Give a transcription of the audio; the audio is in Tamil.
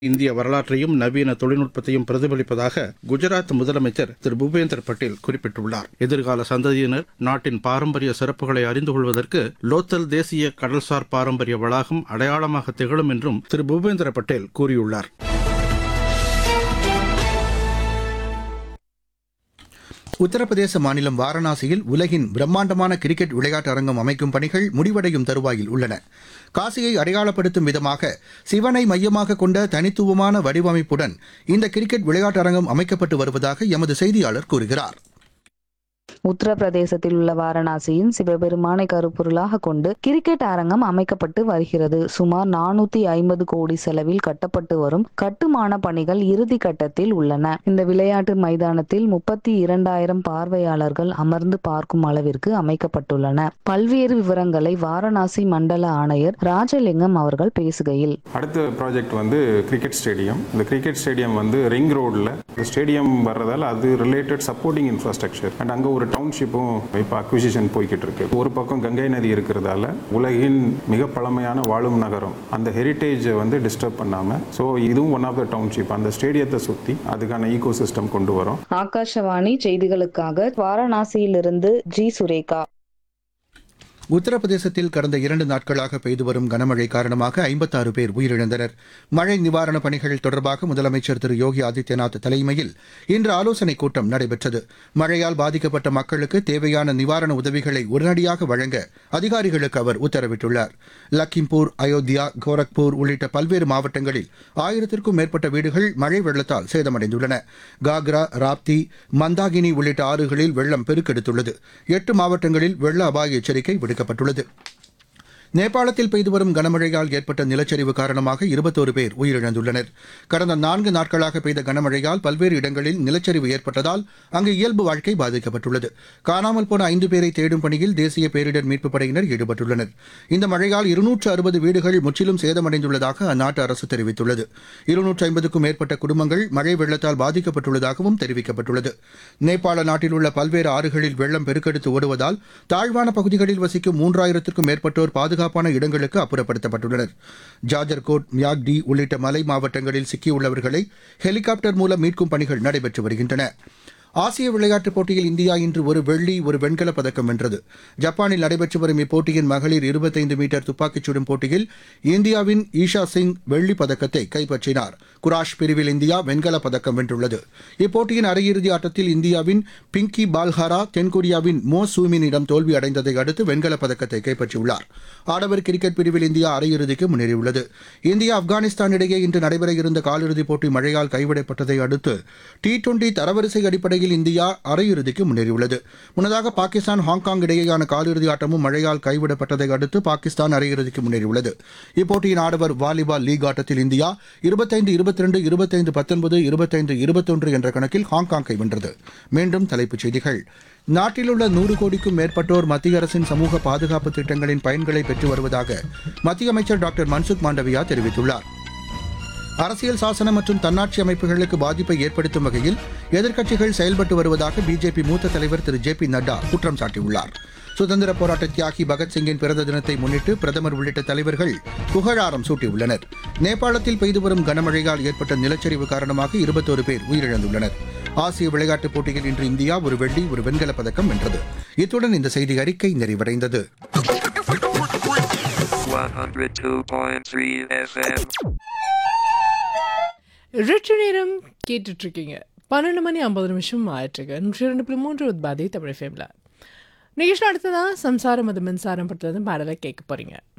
இந்திய வரலாற்றையும் நவீன தொழில்நுட்பத்தையும் பிரதிபலிப்பதாக குஜராத் முதலமைச்சர் திரு பூபேந்தர் பட்டேல் குறிப்பிட்டுள்ளார் எதிர்கால சந்ததியினர் நாட்டின் பாரம்பரிய சிறப்புகளை அறிந்து கொள்வதற்கு லோத்தல் தேசிய கடல்சார் பாரம்பரிய வளாகம் அடையாளமாக திகழும் என்றும் திரு பூபேந்திர பட்டேல் கூறியுள்ளார் உத்தரப்பிரதேச மாநிலம் வாரணாசியில் உலகின் பிரம்மாண்டமான கிரிக்கெட் விளையாட்டு அரங்கம் அமைக்கும் பணிகள் முடிவடையும் தருவாயில் உள்ளன காசியை அடையாளப்படுத்தும் விதமாக சிவனை மையமாக கொண்ட தனித்துவமான வடிவமைப்புடன் இந்த கிரிக்கெட் விளையாட்டு அரங்கம் அமைக்கப்பட்டு வருவதாக எமது செய்தியாளர் கூறுகிறார் உத்தரப்பிரதேசத்தில் உள்ள வாரணாசியின் சிவபெருமானை கருப்பொருளாக கொண்டு கிரிக்கெட் அரங்கம் அமைக்கப்பட்டு வருகிறது சுமார் நானூத்தி ஐம்பது கோடி செலவில் கட்டப்பட்டு வரும் கட்டுமான பணிகள் இறுதி கட்டத்தில் உள்ளன இந்த விளையாட்டு மைதானத்தில் முப்பத்தி இரண்டாயிரம் பார்வையாளர்கள் அமர்ந்து பார்க்கும் அளவிற்கு அமைக்கப்பட்டுள்ளன பல்வேறு விவரங்களை வாரணாசி மண்டல ஆணையர் ராஜலிங்கம் அவர்கள் பேசுகையில் அடுத்த ப்ராஜெக்ட் வந்து கிரிக்கெட் ஸ்டேடியம் இந்த கிரிக்கெட் ஸ்டேடியம் வந்து ரிங் ரோடில் ஸ்டேடியம் வர்றதால அது ரிலேட்டட் சப்போர்ட்டிங் இன்ஃப்ராஸ்ட்ரக்சர் அண்ட் அங்கே ஒரு டவுன்ஷிப்பும் இப்போ அக்விசிஷன் போய்கிட்டு இருக்கு ஒரு பக்கம் கங்கை நதி இருக்கிறதால உலகின் மிக பழமையான வாழும் நகரம் அந்த ஹெரிட்டேஜை வந்து டிஸ்டர்ப் பண்ணாமல் ஸோ இதுவும் ஒன் ஆஃப் த டவுன்ஷிப் அந்த ஸ்டேடியத்தை சுற்றி அதுக்கான ஈகோ சிஸ்டம் கொண்டு வரும் ஆகாஷவாணி செய்திகளுக்காக வாரணாசியிலிருந்து ஜி சுரேகா உத்தரப்பிரதேசத்தில் கடந்த இரண்டு நாட்களாக பெய்து வரும் கனமழை காரணமாக ஐம்பத்தாறு பேர் உயிரிழந்தனர் மழை நிவாரணப் பணிகள் தொடர்பாக முதலமைச்சர் திரு யோகி ஆதித்யநாத் தலைமையில் இன்று ஆலோசனைக் கூட்டம் நடைபெற்றது மழையால் பாதிக்கப்பட்ட மக்களுக்கு தேவையான நிவாரண உதவிகளை உடனடியாக வழங்க அதிகாரிகளுக்கு அவர் உத்தரவிட்டுள்ளார் லக்கிம்பூர் அயோத்தியா கோரக்பூர் உள்ளிட்ட பல்வேறு மாவட்டங்களில் ஆயிரத்திற்கும் மேற்பட்ட வீடுகள் மழை வெள்ளத்தால் சேதமடைந்துள்ளன காக்ரா ராப்தி மந்தாகினி உள்ளிட்ட ஆறுகளில் வெள்ளம் பெருக்கெடுத்துள்ளது எட்டு மாவட்டங்களில் வெள்ள அபாய எச்சரிக்கை விடுக்கப்பட்டுள்ளது நேபாளத்தில் பெய்து வரும் கனமழையால் ஏற்பட்ட நிலச்சரிவு காரணமாக இருபத்தோரு பேர் உயிரிழந்துள்ளனர் கடந்த நான்கு நாட்களாக பெய்த கனமழையால் பல்வேறு இடங்களில் நிலச்சரிவு ஏற்பட்டதால் அங்கு இயல்பு வாழ்க்கை பாதிக்கப்பட்டுள்ளது காணாமல் போன ஐந்து பேரை தேடும் பணியில் தேசிய பேரிடர் மீட்புப் படையினர் ஈடுபட்டுள்ளனர் இந்த மழையால் இருநூற்று அறுபது வீடுகள் முற்றிலும் சேதமடைந்துள்ளதாக அந்நாட்டு அரசு தெரிவித்துள்ளது இருநூற்று ஐம்பதுக்கும் மேற்பட்ட குடும்பங்கள் மழை வெள்ளத்தால் பாதிக்கப்பட்டுள்ளதாகவும் தெரிவிக்கப்பட்டுள்ளது நேபாள நாட்டில் உள்ள பல்வேறு ஆறுகளில் வெள்ளம் பெருக்கெடுத்து ஓடுவதால் தாழ்வான பகுதிகளில் வசிக்கும் மூன்றாயிரத்திற்கும் மேற்பட்டோர் பாதுகாப்பான இடங்களுக்கு அப்புறப்படுத்தப்பட்டுள்ளனர் ஜாஜர்கோட் மியாக்டி உள்ளிட்ட மலை மாவட்டங்களில் சிக்கியுள்ளவர்களை ஹெலிகாப்டர் மூலம் மீட்கும் பணிகள் நடைபெற்று வருகின்றன ஆசிய விளையாட்டுப் போட்டியில் இந்தியா இன்று ஒரு வெள்ளி ஒரு வெண்கலப் பதக்கம் வென்றது ஜப்பானில் நடைபெற்று வரும் இப்போட்டியின் மகளிர் இருபத்தைந்து மீட்டர் துப்பாக்கிச் சுடும் போட்டியில் இந்தியாவின் ஈஷா சிங் வெள்ளிப் பதக்கத்தை கைப்பற்றினார் குராஷ் பிரிவில் இந்தியா வெண்கலப் பதக்கம் வென்றுள்ளது இப்போட்டியின் அரையிறுதி ஆட்டத்தில் இந்தியாவின் பிங்கி பால்ஹாரா தென்கொரியாவின் மோ சூமினிடம் தோல்வி அடைந்ததை அடுத்து வெண்கலப் பதக்கத்தை கைப்பற்றியுள்ளார் ஆடவர் கிரிக்கெட் பிரிவில் இந்தியா அரையிறுதிக்கு முன்னேறியுள்ளது இந்தியா ஆப்கானிஸ்தான் இடையே இன்று நடைபெற இருந்த காலிறுதிப் போட்டி மழையால் கைவிடப்பட்டதை அடுத்து டி டுவெண்டி தரவரிசை அடிப்படையில் இந்தியா அரையிறுதிக்கு முன்னேறியுள்ளது முன்னதாக பாகிஸ்தான் ஹாங்காங் இடையேயான காலிறுதி ஆட்டமும் மழையால் கைவிடப்பட்டதை அடுத்து பாகிஸ்தான் அரையிறுதிக்கு முன்னேறியுள்ளது இப்போட்டியின் ஆடவர் வாலிபால் லீக் ஆட்டத்தில் இந்தியா இருபத்தைந்து இருபத்தி ரெண்டு இருபத்தைந்து பத்தொன்பது இருபத்தைந்து இருபத்தொன்று என்ற கணக்கில் ஹாங்காங்கை வென்றது மீண்டும் தலைப்புச் செய்திகள் நாட்டில் உள்ள நூறு கோடிக்கும் மேற்பட்டோர் மத்திய அரசின் சமூக பாதுகாப்பு திட்டங்களின் பயன்களை பெற்று வருவதாக மத்திய அமைச்சர் டாக்டர் மன்சுக் மாண்டவியா தெரிவித்துள்ளார் அரசியல் சாசனம் மற்றும் தன்னாட்சி அமைப்புகளுக்கு பாதிப்பை ஏற்படுத்தும் வகையில் எதிர்க்கட்சிகள் செயல்பட்டு வருவதாக பிஜேபி மூத்த தலைவர் திரு ஜே பி நட்டா குற்றம் சாட்டியுள்ளார் சுதந்திர போராட்ட தியாகி பகத்சிங்கின் பிறந்த தினத்தை முன்னிட்டு பிரதமர் உள்ளிட்ட தலைவர்கள் புகழாரம் சூட்டியுள்ளனர் நேபாளத்தில் பெய்து வரும் கனமழையால் ஏற்பட்ட நிலச்சரிவு காரணமாக இருபத்தோரு பேர் உயிரிழந்துள்ளனர் ஆசிய விளையாட்டுப் போட்டியில் இன்று இந்தியா ஒரு வெள்ளி ஒரு வெண்கலப் பதக்கம் வென்றது இத்துடன் இந்த செய்தி அறிக்கை நிறைவடைந்தது 102.3 FM. ரிச்சு நேரம் கேட்டுட்டு இருக்கீங்க பன்னெண்டு மணி ஐம்பது நிமிஷம் ஆயிட்டுருக்கு நூற்றி ரெண்டு புள்ளி மூன்று உத்பாதி தமிழ் ஃபேமில் நிகழ்ச்சி அடுத்ததான் சம்சாரம் அது மின்சாரம் படுத்துறது பாடலை கேட்க போகிறீங்க